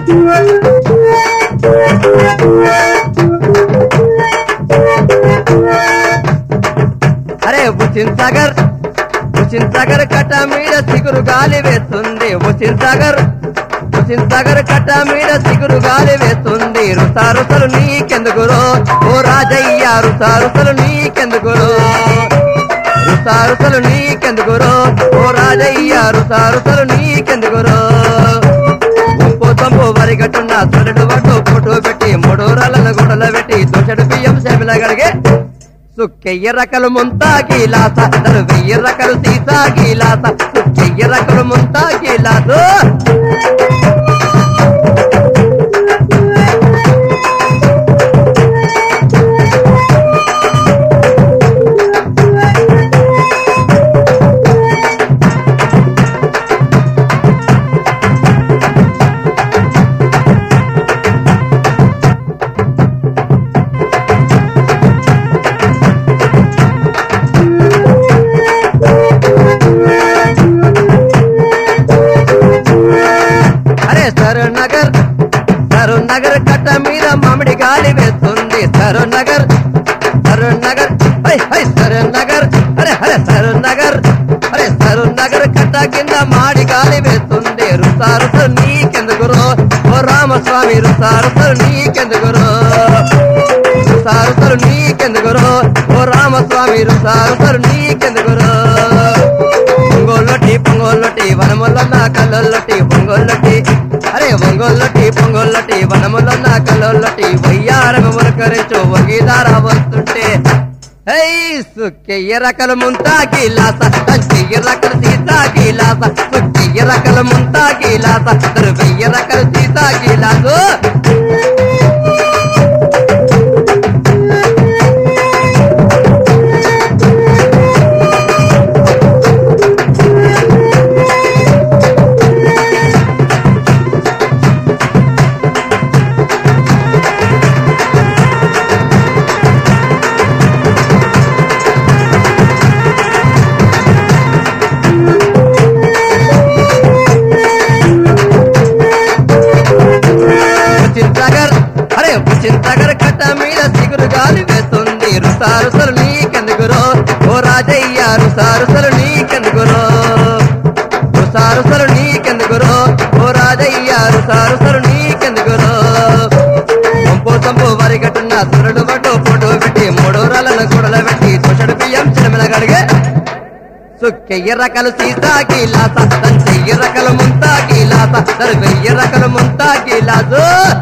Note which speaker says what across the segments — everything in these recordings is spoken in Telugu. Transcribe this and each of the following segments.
Speaker 1: అరే బుచిన్ సాగర్ బుచిన్ సాగర్ కట్ట మీద సిగురు గాలి వేస్తుంది బుచిన్ సాగర్ బుచిన్ సాగర్ కట్ట మీద సిగురు గాలి వేస్తుంది రుసారుసలు నీకెందుకురో ఓ రాజయ్య రుసారుసలు నీకెందుకురో రుసారుసలు నీకెందుకురో ఓ రాజయ్య రుసారుసలు నీకెందుకురో ఉంపు తంపు వరిగట్టున్న సొరడు వడ్డు పొట్టు పెట్టి మూడు రాళ్ళను గుడల పెట్టి దోషడు బియ్యం సేమిల గడిగే సుక్కెయ్య రకలు ముంతా గీలాస తను వెయ్యి రకలు సీసా గీలాస సుక్కెయ్య రకలు ముంతా గీలాసు అరే సరూర్ నగర్ సరూర్ నగర్ కట్ట మీద మామిడి గాలి వేస్తుంది సరూర్ నగర్ సరూర్ నగర్ హై హై సరూర్ నగర్ అరే అరే సరూర్ నగర్ అరే సరూర్ నగర్ కట్ట కింద మాడి గాలి వేస్తుంది రుసారుసు నీకెందుకురో ఓ రామస్వామి రుసారుసు నీకెందుకురో రుసారుసలు నీకెందుకురో ఓ రామస్వామి రుసారుసలు నీకెందుకురో పొంగోళ్ళొట్టి పొంగోళ్ళొట్టి వనములన్న కళ్ళొల్లటి పొంగోళ్ళొట్టి అరే పొంగోళ్ళొట్టి పొంగోళ్ళొట్టి వనములన్న కళ్ళొల్లటి వయ్యారము మురకరించు వగీదార వస్తుంటే హై సుక్కెయ్య రకల ముంతా గీలాస చెయ్య రకల సీతా గీలాస సుక్కెయ్య రకల ముంతా గీలాస వెయ్య రకల సీతా గీలాసు చింతగర్ అరే చింతగర్ కట్ట మీద సిగురు గాలి వేస్తుంది రుసారుసలు నీకెందుకురో ఓ రాజయ్య రుసారుసలు నీకెందుకురో రుసారుసలు నీకెందుకురో ఓ రాజయ్య రుసారుసలు నీకెందుకురో పంపు సంపు వరిగట్టున్న సురడు బట్టు పొట్టు పెట్టి మూడు రాళ్ళను గుడల పెట్టి తొషడు బియ్యం చిరమిన గడిగే సుక్కెయ్య రకలు సీతా గీలాస తన చెయ్యి రకలు ముంతా గీలాస తన వెయ్యి రకలు ముంతా గీలాసు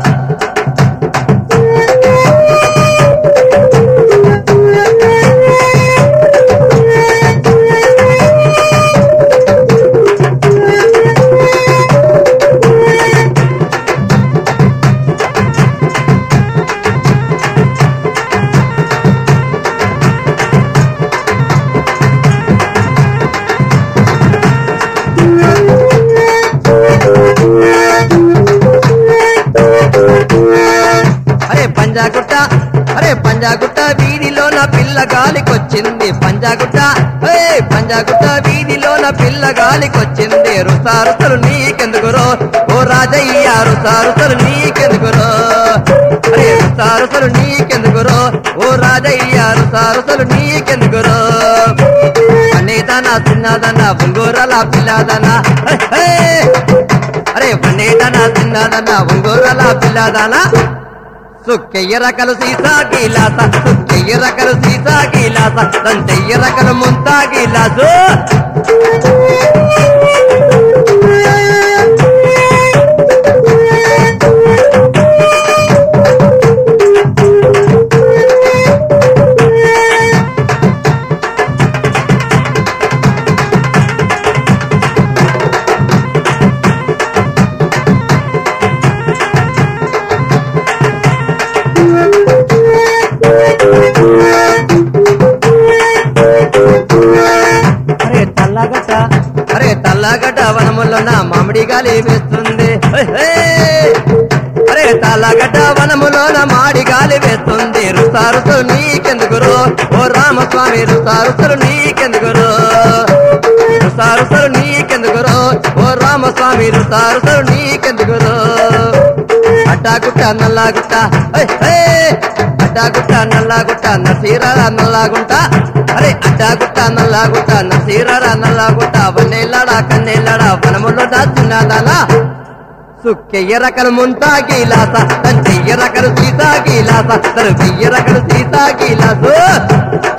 Speaker 1: అరే పంజాగుట్ట అరే పంజాగుట్ట వీధిలో నా పిల్ల గాలికొచ్చింది పంజాగుట్ట ఏ పంజాగుట్ట వీధిలో నా పిల్ల గాలికొచ్చింది రుసారుసలు నీకెందుకురో ఓ రాజయ్య రుసారుసలు నీకెందుకురో అరే రుసారుసలు నీకెందుకురో ఓ రాజయ్య రుసారుసలు నీకెందుకురో అన్నేదనా చిన్నదనా బొంగోరల పిల్లదనా హే, హే. అరే పన్నేదనా చిన్నదనా బొంగోరల పిల్లదనా సుక్కెయ్య రకలు సీసా గీలాస సుక్కెయ్య రకలు సీసా గీలాస తంచెయ్య రకలు ముంతా గీలాసు అరే తల్లగడ్డ అరే తల్లగడ్డ వనములో నా మామిడి గాలి వేస్తుంది హే, హే. అరే తల్లగడ్డ వనములో నా మాడి గాలి వేస్తుంది రుసారుసు నీకెందుకురో ఓ రామస్వామి రుసారుసులు నీకెందుకురో రుసారుసులు నీకెందుకురో ఓ రామస్వామి రుసారుసులు నీకెందుకురో అడ్డాగుట్ట నల్లాగుట్ట ఏయ్, ఏయ్! అడ్డాగుట్ట నల్లాగుట్ట నసీరాల నల్లాగుంట అరే అడ్డాగుట్ట నల్లాగుట్ట నసీరాల నల్లాగుట్ట వన్నేళ్ళడా కన్నేళ్ళడా వనములో దాచున్నదానా సుక్కెయ్య రకలు ముంతా గీలాస తన చెయ్య రకలు సీతా గీలాస తను చెయ్య రకలు సీతా గీలాసు